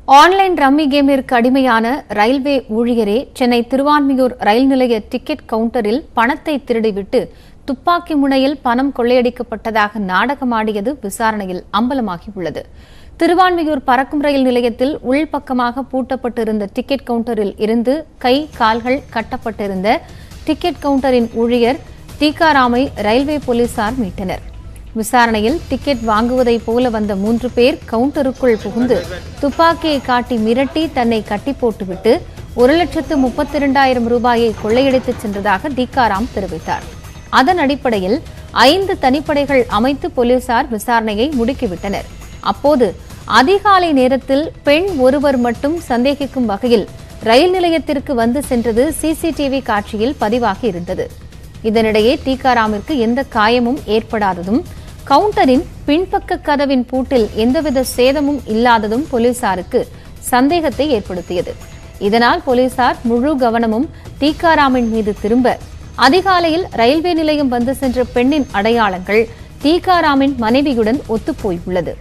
online rummy கேமிற்கு அடிமையான railway ஊழியரே சென்னை திருவான்மியூர் ரயில் நிலைய டிக்கெட் கவுண்டரில் பணத்தை திருடிவிட்டு துப்பாக்கி முனையில் பணம் கொள்ளையடிக்கப்பட்டதாக நாடகமாடியது விசாரணையில் அம்பலமாகியுள்ளது திருவான்மியூர் பறக்கும் ரயில் நிலையத்தில் உள்பக்கமாக பூட்டப்பட்டிருந்த டிக்கெட் கவுண்டரில் இருந்து கை கால்கள் கட்டப்பட்டிருந்த டிக்கெட் கவுண்டரின் ஊழியர் தீகாராமை ரயில்வே போலீசார் மீட்டனர் விசாரணையில் டிக்கெட் வாங்குவதைப் போல வந்த மூன்று பேர் கவுண்டருக்குள் புகுந்து துப்பாக்கியை காட்டி மிரட்டி தன்னை கட்டி போட்டுவிட்டு ஒரு லட்சத்து முப்பத்தி இரண்டாயிரம் ரூபாயை கொள்ளையடித்துச் சென்றதாக தீகாராம் தெரிவித்தார் அதன் அடிப்படையில் ஐந்து தனிப்படைகள் அமைத்து போலீசார் விசாரணையை முடுக்கிவிட்டனர் அப்போது அதிகாலை நேரத்தில் பெண் ஒருவர் மட்டும் சந்தேகிக்கும் வகையில் ரயில் நிலையத்திற்கு வந்து சென்றது சிசிடிவி காட்சியில் பதிவாகி இருந்தது இதனிடையே டீகாராமிற்கு எந்த காயமும் ஏற்படாததும் கவுண்டரின் பின்பக்க கதவின் பூட்டில் எந்தவித சேதமும் இல்லாததும் போலீசாருக்கு சந்தேகத்தை ஏற்படுத்தியது இதனால் போலீசார் முழு கவனமும் டீகாராமின் மீது திரும்ப அதிகாலையில் ரயில்வே நிலையம் வந்து சென்ற பெண்ணின் அடையாளங்கள் டீகாராமின் மனைவியுடன் ஒத்துப்போயுள்ளது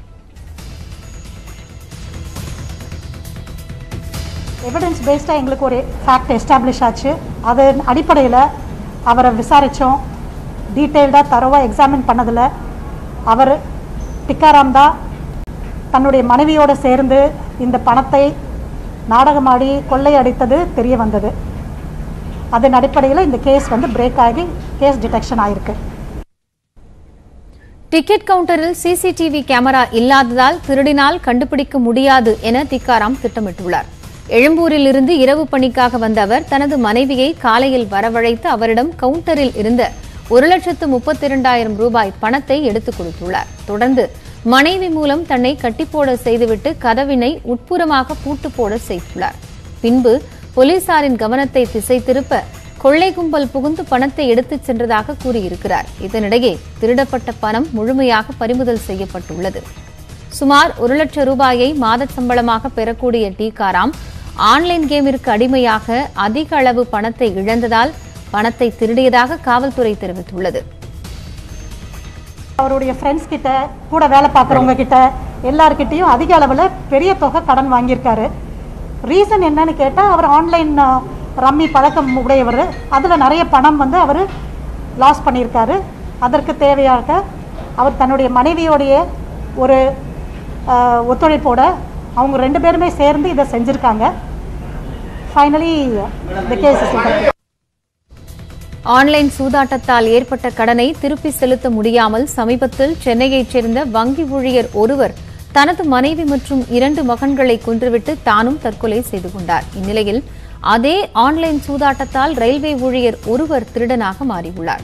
எவிடன்ஸ் பேஸ்டாக எங்களுக்கு ஒரு ஃபேக்ட் எஸ்டாப்ளிஷ் ஆச்சு அதன் அடிப்படையில் அவரை விசாரித்தோம் டீட்டெயில்டாக தரவாக எக்ஸாமின் பண்ணதில் அவர் டிக்காராம் தான் தன்னுடைய மனைவியோடு சேர்ந்து இந்த பணத்தை நாடகமாடி கொள்ளையடித்தது தெரிய வந்தது அதன் அடிப்படையில் இந்த கேஸ் வந்து பிரேக் ஆகி கேஸ் டிடெக்ஷன் ஆயிருக்கு டிக்கெட் கவுண்டரில் சிசிடிவி கேமரா இல்லாததால் திருடினால் கண்டுபிடிக்க முடியாது என திக்காராம் திட்டமிட்டுள்ளார் எழும்பூரில் இருந்து இரவு பணிக்காக வந்த அவர் தனது மனைவியை காலையில் வரவழைத்து அவரிடம் கவுண்டரில் இருந்த ஒரு லட்சத்து முப்பத்தி இரண்டாயிரம் ரூபாய் பணத்தை எடுத்துக் கொடுத்துள்ளார் தொடர்ந்து மனைவி மூலம் தன்னை கட்டிப்போட செய்துவிட்டு கதவினை உட்புறமாக பூட்டு போட செய்துள்ளார் பின்பு போலீசாரின் கவனத்தை திசை திருப்ப கொள்ளை கும்பல் புகுந்து பணத்தை எடுத்துச் சென்றதாக கூறியிருக்கிறார் இதனிடையே திருடப்பட்ட பணம் முழுமையாக பறிமுதல் செய்யப்பட்டுள்ளது சுமார் ஒரு லட்சம் ரூபாயை மாத சம்பளமாக பெறக்கூடிய டீகாராம் ஆன்லைன் கேமிற்கு அடிமையாக அதிக அளவு பணத்தை இழந்ததால் பணத்தை திருடியதாக காவல்துறை தெரிவித்துள்ளது அவருடைய ஃப்ரெண்ட்ஸ் கிட்ட கூட வேலை பார்க்குறவங்க கிட்ட எல்லார்கிட்டையும் அதிக அளவில் பெரிய தொகை கடன் வாங்கியிருக்காரு ரீசன் என்னன்னு கேட்டால் அவர் ஆன்லைன் ரம்மி பழக்கம் உடையவர் அதில் நிறைய பணம் வந்து அவர் லாஸ் பண்ணியிருக்காரு அதற்கு தேவையாக அவர் தன்னுடைய மனைவியோடைய ஒரு அஹ், ஒத்துழைப்போட அவங்க ரெண்டு பேருமே சேர்ந்து இதை செஞ்சுருக்காங்க ஃபைனலி த கேஸ் ஆன்லைன் சூதாட்டத்தால் ஏற்பட்ட கடனை திருப்பி செலுத்த முடியாமல் சமீபத்தில் சென்னையைச் சேர்ந்த வங்கி ஊழியர் ஒருவர் தனது மனைவி மற்றும் இரண்டு மகன்களை கொன்றுவிட்டு தானும் தற்கொலை செய்து கொண்டார் இந்நிலையில் அதே ஆன்லைன் சூதாட்டத்தால் ரயில்வே ஊழியர் ஒருவர் திருடனாக மாறியுள்ளார்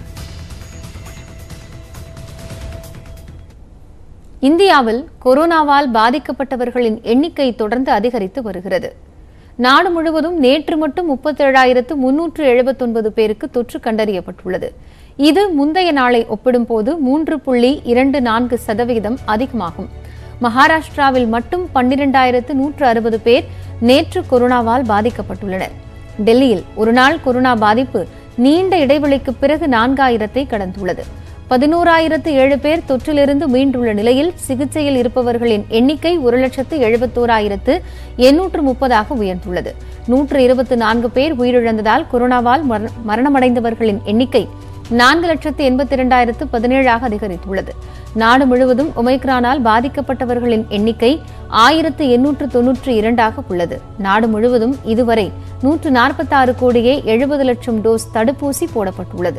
இந்தியாவில் கொரோனாவால் பாதிக்கப்பட்டவர்களின் எண்ணிக்கை தொடர்ந்து அதிகரித்து வருகிறது நாடு முழுவதும் நேற்று மட்டும் முப்பத்தேழாயிரத்து முன்னூற்று எழுபத்தொன்பது பேருக்கு தொற்று கண்டறியப்பட்டுள்ளது இது முந்தைய நாளை ஒப்பிடும்போது மூன்று புள்ளி இரண்டு நான்கு சதவீதம் அதிகமாகும் மகாராஷ்டிராவில் மட்டும் பன்னிரண்டாயிரத்து நூற்று அறுபது பேர் நேற்று கொரோனாவால் பாதிக்கப்பட்டுள்ளனர் டெல்லியில் ஒருநாள் கொரோனா பாதிப்பு நீண்ட இடைவெளிக்கு பிறகு நான்காயிரத்தை கடந்துள்ளது பதினோராயிரத்து ஏழு பேர் தொற்றிலிருந்து மீண்டுள்ள நிலையில் சிகிச்சையில் இருப்பவர்களின் எண்ணிக்கை ஒரு லட்சத்து எழுபத்தோராயிரத்து எண்ணூற்று முப்பதாக உயர்ந்துள்ளது நூற்று இருபத்து நான்கு பேர் உயிரிழந்ததால் கொரோனாவால் மர- மரணமடைந்தவர்களின் எண்ணிக்கை நான்கு லட்சத்து எண்பத்தி இரண்டாயிரத்து பதினேழாக அதிகரித்துள்ளது நாடு முழுவதும் ஒமைக்ரானால் பாதிக்கப்பட்டவர்களின் எண்ணிக்கை ஆயிரத்து எண்ணூற்று தொன்னூற்று இரண்டாக உள்ளது நாடு முழுவதும் இதுவரை நூற்று நாற்பத்தாறு கோடியே எழுபது லட்சம் டோஸ் தடுப்பூசி போடப்பட்டுள்ளது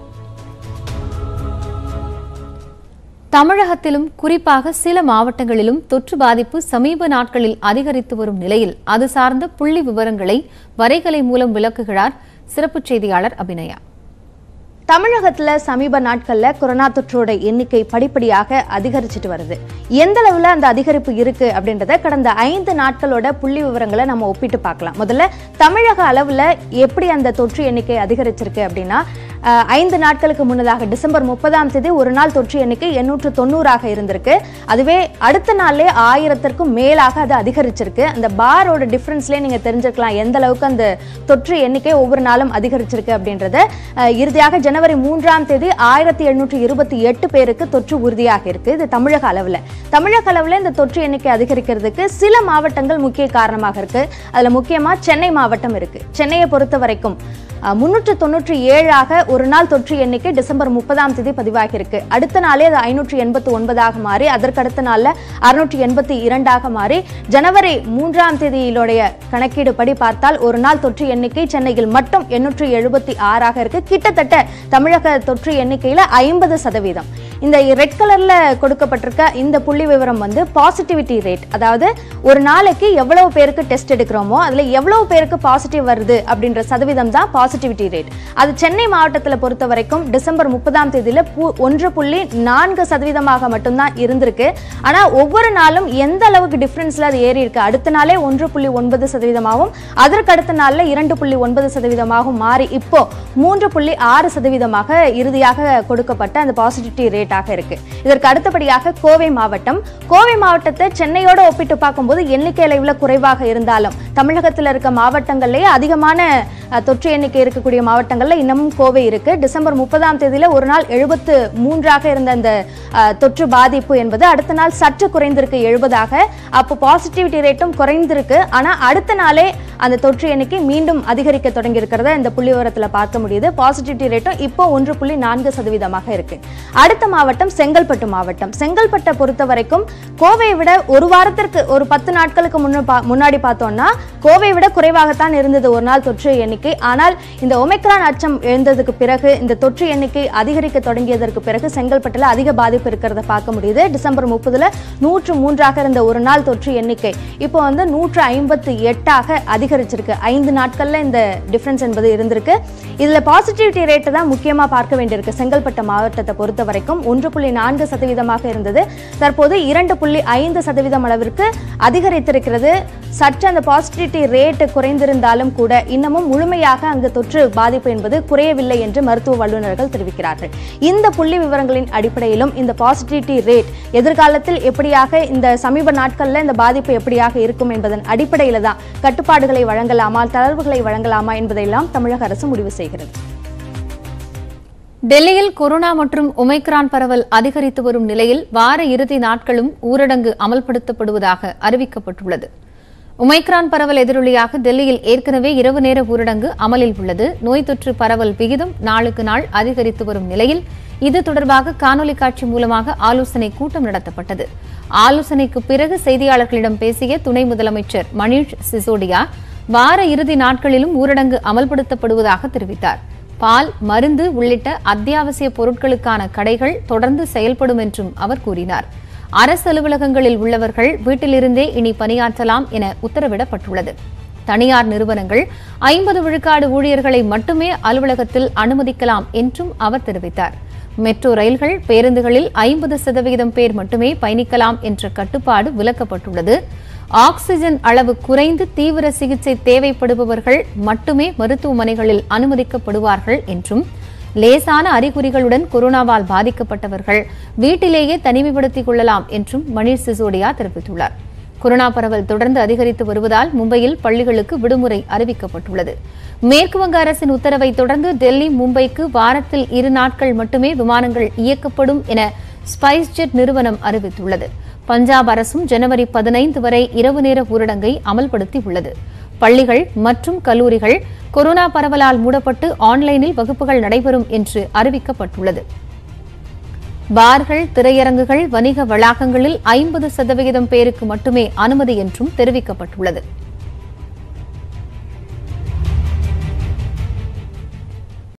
தமிழகத்திலும் குறிப்பாக சில மாவட்டங்களிலும் தொற்று பாதிப்பு சமீப நாட்களில் அதிகரித்து வரும் நிலையில் அது சார்ந்த புள்ளி விவரங்களை வரைகலை மூலம் விளக்குகிறார் சிறப்புச் செய்தியாளர் அபிநயா தமிழகத்துல சமீப நாட்கள்ல கொரோனா தொற்றோட எண்ணிக்கை படிப்படியாக அதிகரிச்சுட்டு வருது எந்த அளவுல அந்த அதிகரிப்பு இருக்கு அப்படின்றத கடந்த ஐந்து நாட்களோட புள்ளி விவரங்களை நம்ம ஒப்பிட்டு பார்க்கலாம் முதல்ல தமிழக அளவுல எப்படி அந்த தொற்று எண்ணிக்கை அதிகரிச்சிருக்கு அப்படின்னா அஹ், ஐந்து நாட்களுக்கு முன்னதாக டிசம்பர் முப்பதாம் தேதி ஒரு நாள் தொற்று எண்ணிக்கை எண்ணூற்று தொண்ணூறாக இருந்திருக்கு அதுவே அடுத்த நாளே ஆயிரத்திற்கும் மேலாக அது அதிகரிச்சிருக்கு அந்த பாரோட டிஃப்ரென்ஸ்லேயே நீங்கள் தெரிஞ்சிருக்கலாம் எந்த அளவுக்கு அந்த தொற்று எண்ணிக்கை ஒவ்வொரு நாளும் அதிகரிச்சிருக்கு அப்படின்றத அஹ், இறுதியாக ஜனவரி மூன்றாம் தேதி ஆயிரத்தி எழுநூற்றி இருபத்தி எட்டு பேருக்கு தொற்று உறுதியாக இருக்கு இது தமிழக அளவில் தமிழக அளவில் இந்த தொற்று எண்ணிக்கை அதிகரிக்கிறதுக்கு சில மாவட்டங்கள் முக்கிய காரணமாக இருக்கு அதுல முக்கியமா சென்னை மாவட்டம் இருக்கு சென்னையை பொறுத்த வரைக்கும் முன்னூற்று தொண்ணூற்றி ஏழாக ஒரு நாள் தொற்று எண்ணிக்கை டிசம்பர் முப்பதாம் தேதி பதிவாகியிருக்கு அடுத்த நாளே அது ஐநூற்றி எண்பத்தி ஒன்பதாக மாறி அதற்கு அடுத்த நாள்ல அறுநூற்றி எண்பத்தி இரண்டாக மாறி ஜனவரி மூன்றாம் தேதியிலுடைய கணக்கீடு படி பார்த்தால் ஒரு நாள் தொற்று எண்ணிக்கை சென்னையில் மட்டும் எண்ணூற்றி எழுபத்தி ஆறாக இருக்கு கிட்டத்தட்ட தமிழக தொற்று எண்ணிக்கையில ஐம்பது சதவீதம் இந்த ரெட் கலர்ல கொடுக்கப்பட்டிருக்க இந்த புள்ளி விவரம் வந்து பாசிட்டிவிட்டி ரேட் அதாவது ஒரு நாளைக்கு எவ்வளவு பேருக்கு டெஸ்ட் எடுக்கிறோமோ அதுல எவ்வளவு பேருக்கு பாசிட்டிவ் வருது அப்படின்ற சதவீதம் தான் பாசிட்டிவிட்டி ரேட் அது சென்னை மாவட்டத்தில் பொறுத்த வரைக்கும் டிசம்பர் முப்பதாம் தேதியில பு- ஒன்று புள்ளி நான்கு சதவீதமாக மட்டும்தான் இருந்திருக்கு ஆனா ஒவ்வொரு நாளும் எந்த அளவுக்கு டிஃபரன்ஸ்ல அது ஏறி இருக்கு அடுத்த நாளே ஒன்று புள்ளி ஒன்பது சதவீதமாகவும் அதற்கு அடுத்த நாள்ல இரண்டு புள்ளி ஒன்பது சதவீதமாகவும் மாறி இப்போ மூன்று புள்ளி ஆறு சதவீதமாக இறுதியாக கொடுக்கப்பட்ட அந்த பாசிட்டிவிட்டி ரேட்டாக இருக்கு இதற்கு அடுத்தபடியாக கோவை மாவட்டம் கோவை மாவட்டத்தை சென்னையோட ஒப்பிட்டு பார்க்கும்போது எண்ணிக்கை அளவில் குறைவாக இருந்தாலும் தமிழகத்தில் இருக்க மாவட்டங்கள்லேயே அதிகமான அஹ், தொற்று எண்ணிக்கை இருக்கக்கூடிய மாவட்டங்கள்ல இன்னமும் கோவை இருக்கு டிசம்பர் முப்பதாம் தேதியில ஒரு நாள் எழுபத்து மூன்றாக இருந்த அந்த அஹ், தொற்று பாதிப்பு என்பது அடுத்த நாள் சற்று குறைந்திருக்கு எழுபதாக அப்போ பாசிட்டிவிட்டி ரேட்டும் குறைந்திருக்கு ஆனா அடுத்த நாளே அந்த தொற்று எண்ணிக்கை மீண்டும் அதிகரிக்க தொடங்கி இருக்கிறத இந்த புள்ளி விவரத்துல பார்க்க முடியுது பாசிட்டிவிட்டி ரேட்டும் இப்போ ஒன்று புள்ளி நான்கு சதவீதமாக இருக்கு அடுத்த மாவட்டம் செங்கல்பட்டு மாவட்டம் செங்கல்பட்டை பொறுத்த வரைக்கும் கோவையை விட ஒரு வாரத்திற்கு ஒரு பத்து நாட்களுக்கு முன்ன பா- முன்னாடி பார்த்தோம்னா கோவையை விட குறைவாகத்தான் இருந்தது ஒரு நாள் தொற்று எண்ணிக்கை ஆனால் இந்த ஒமைக்ரான் அச்சம் எழுந்ததுக்கு பிறகு இந்த தொற்று எண்ணிக்கை அதிகரிக்க தொடங்கியதற்கு பிறகு செங்கல்பட்டுல அதிக பாதிப்பு இருக்கிறத பார்க்க முடியுது டிசம்பர் முப்பதுல நூற்று மூன்றாக இருந்த ஒரு நாள் தொற்று எண்ணிக்கை இப்போ வந்து நூற்று ஐம்பத்தி எட்டாக அதிகரிச்சிருக்கு ஐந்து நாட்கள்ல இந்த டிஃபரன்ஸ் என்பது இருந்திருக்கு இதுல பாசிட்டிவிட்டி ரேட்டை தான் முக்கியமா பார்க்க வேண்டியிருக்கு செங்கல்பட்டு மாவட்டத்தை பொறுத்த வரைக்கும் ஒன்று புள்ளி நான்கு சதவீதமாக இருந்தது தற்போது இரண்டு புள்ளி ஐந்து சதவீதம் அளவிற்கு அதிகரித்திருக்கிறது சற்று அந்த பாசிட்டிவிட்டி ரேட் குறைந்திருந்தாலும் கூட இன்னமும் முழுமையாக அங்கு தொற்று பாதிப்பு என்பது குறையவில்லை என்று மருத்துவ வல்லுநர்கள் தெரிவிக்கிறார்கள் இந்த புள்ளி விவரங்களின் அடிப்படையிலும் இந்த பாசிட்டிவிட்டி ரேட் எதிர்காலத்தில் எப்படியாக இந்த சமீப நாட்கள்ல இந்த பாதிப்பு எப்படியாக இருக்கும் என்பதன் அடிப்படையில தான் கட்டுப்பாடுகளை வழங்கலாமா தளர்வுகளை வழங்கலாமா என்பதையெல்லாம் தமிழக அரசு முடிவு செய்கிறது டெல்லியில் கொரோனா மற்றும் ஒமைக்ரான் பரவல் அதிகரித்து வரும் நிலையில் வார இறுதி நாட்களும் ஊரடங்கு அமல்படுத்தப்படுவதாக அறிவிக்கப்பட்டுள்ளது ஒமைக்ரான் பரவல் எதிரொலியாக டெல்லியில் ஏற்கனவே இரவு நேர ஊரடங்கு அமலில் உள்ளது நோய் தொற்று பரவல் விகிதம் நாளுக்கு நாள் அதிகரித்து வரும் நிலையில் இது தொடர்பாக காணொலி காட்சி மூலமாக ஆலோசனை கூட்டம் நடத்தப்பட்டது ஆலோசனைக்கு பிறகு செய்தியாளர்களிடம் பேசிய துணை முதலமைச்சர் மணீஷ் சிசோடியா வார இறுதி நாட்களிலும் ஊரடங்கு அமல்படுத்தப்படுவதாக தெரிவித்தார் பால் மருந்து உள்ளிட்ட அத்தியாவசிய பொருட்களுக்கான கடைகள் தொடர்ந்து செயல்படும் என்றும் அவர் கூறினார் அரசு அலுவலகங்களில் உள்ளவர்கள் வீட்டிலிருந்தே இனி பணியாற்றலாம் என உத்தரவிடப்பட்டுள்ளது தனியார் நிறுவனங்கள் ஐம்பது விழுக்காடு ஊழியர்களை மட்டுமே அலுவலகத்தில் அனுமதிக்கலாம் என்றும் அவர் தெரிவித்தார் மெட்ரோ ரயில்கள் பேருந்துகளில் ஐம்பது சதவிகிதம் பேர் மட்டுமே பயணிக்கலாம் என்ற கட்டுப்பாடு விலக்கப்பட்டுள்ளது ஆக்ஸிஜன் அளவு குறைந்து தீவிர சிகிச்சை தேவைப்படுபவர்கள் மட்டுமே மருத்துவமனைகளில் அனுமதிக்கப்படுவார்கள் என்றும் லேசான அறிகுறிகளுடன் கொரோனாவால் பாதிக்கப்பட்டவர்கள் வீட்டிலேயே தனிமைப்படுத்திக் கொள்ளலாம் என்றும் மணீஷ் சிசோடியா தெரிவித்துள்ளார் கொரோனா பரவல் தொடர்ந்து அதிகரித்து வருவதால் மும்பையில் பள்ளிகளுக்கு விடுமுறை அறிவிக்கப்பட்டுள்ளது மேற்கு வங்க அரசின் உத்தரவை தொடர்ந்து டெல்லி மும்பைக்கு வாரத்தில் இரு நாட்கள் மட்டுமே விமானங்கள் இயக்கப்படும் என ஸ்பைஸ் ஜெட் நிறுவனம் அறிவித்துள்ளது பஞ்சாப் அரசும் ஜனவரி பதினைந்து வரை இரவு நேர ஊரடங்கை அமல்படுத்தி உள்ளது பள்ளிகள் மற்றும் கல்லூரிகள் கொரோனா பரவலால் மூடப்பட்டு ஆன்லைனில் வகுப்புகள் நடைபெறும் என்று அறிவிக்கப்பட்டுள்ளது பார்கள் திரையரங்குகள் வணிக வளாகங்களில் ஐம்பது சதவிகிதம் பேருக்கு மட்டுமே அனுமதி என்றும் தெரிவிக்கப்பட்டுள்ளது